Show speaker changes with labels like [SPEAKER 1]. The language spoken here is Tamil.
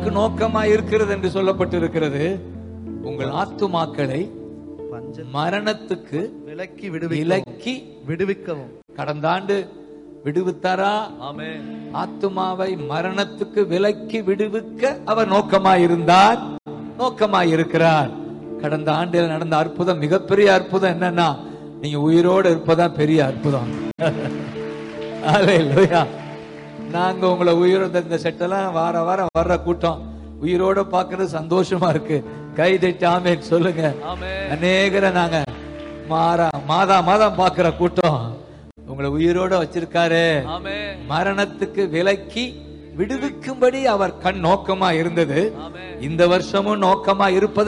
[SPEAKER 1] எதற்கு நோக்கமா இருக்கிறது என்று சொல்லப்பட்டிருக்கிறது உங்கள் ஆத்துமாக்களை
[SPEAKER 2] பஞ்ச
[SPEAKER 1] மரணத்துக்கு
[SPEAKER 2] விலக்கி விடுவிக்கவும்
[SPEAKER 1] விலக்கி
[SPEAKER 2] விடுவிக்கவும்
[SPEAKER 1] கடந்த ஆண்டு விடுவித்தாரா
[SPEAKER 2] ஆமென்
[SPEAKER 1] ஆத்துமாவை மரணத்துக்கு விலக்கி விடுவிக்க அவர் நோக்கமாயிருந்தார் நோக்கமாயிருக்கிறார் கடந்த ஆண்டில் நடந்த அற்புதம் மிகப்பெரிய அற்புதம் என்னன்னா நீங்க உயிரோடு இருப்பதான் பெரிய அற்புதம் அல்லேலூயா நாங்க உங்களை உயிரோட இந்த செட்டெல்லாம் வார வாரம் வர்ற கூட்டம் உயிரோட பாக்குறது சந்தோஷமா இருக்கு கை தட்டி ஆமென் சொல்லுங்க
[SPEAKER 2] ஆமென்
[SPEAKER 1] அநேகரை நாங்க மாறா மாதா மாதம் பாக்குற கூட்டம் உங்களை உயிரோட வச்சிருக்காரு
[SPEAKER 2] ஆமென்
[SPEAKER 1] மரணத்துக்கு விலக்கி விடுவிக்கும்படி அவர் கண் நோக்கமா இருந்தது
[SPEAKER 2] ஆமென்
[SPEAKER 1] இந்த வருஷமும் நோக்கமா இருப்பது